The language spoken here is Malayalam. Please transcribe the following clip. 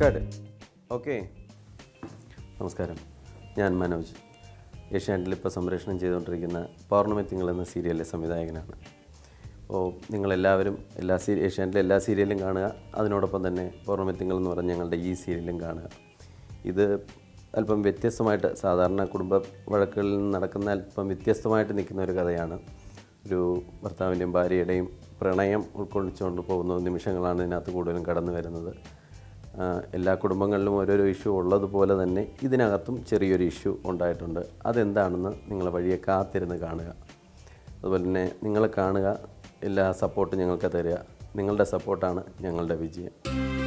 സ്റ്റാർട്ട് ഓക്കെ നമസ്കാരം ഞാൻ മനോജ് ഏഷ്യാനെറ്റിൽ ഇപ്പോൾ സംപ്രേഷണം ചെയ്തുകൊണ്ടിരിക്കുന്ന പൗർണമി തിങ്കൾ എന്ന സീരിയലിലെ സംവിധായകനാണ് അപ്പോൾ നിങ്ങളെല്ലാവരും എല്ലാ സീ ഏഷ്യാനെറ്റിലെ എല്ലാ സീരിയലും കാണുക അതിനോടൊപ്പം തന്നെ പൗർണമി തിങ്കൾ എന്ന് പറഞ്ഞ ഞങ്ങളുടെ ഈ സീരിയലും കാണുക ഇത് അല്പം വ്യത്യസ്തമായിട്ട് സാധാരണ കുടുംബ വഴക്കുകളിൽ നിന്ന് നടക്കുന്ന അല്പം വ്യത്യസ്തമായിട്ട് നിൽക്കുന്ന ഒരു കഥയാണ് ഒരു ഭർത്താവിൻ്റെയും ഭാര്യയുടെയും പ്രണയം ഉൾക്കൊള്ളിച്ചുകൊണ്ട് പോകുന്ന നിമിഷങ്ങളാണ് ഇതിനകത്ത് കൂടുതലും കടന്നു വരുന്നത് ആ, എല്ലാ കുടുംബങ്ങളിലും ഓരോരോ ഇഷ്യൂ ഉള്ളതുപോലെ തന്നെ ഇതിനകത്തും ചെറിയൊരു ഇഷ്യൂ ഉണ്ടായിട്ടുണ്ട് അതെന്താണെന്ന് നിങ്ങൾ വഴിയെ കാത്തിരുന്ന് കാണുക അതുപോലെ തന്നെ നിങ്ങൾ കാണുക എല്ലാ സപ്പോർട്ടും ഞങ്ങൾക്ക് തരിക നിങ്ങളുടെ സപ്പോർട്ടാണ് ഞങ്ങളുടെ വിജയം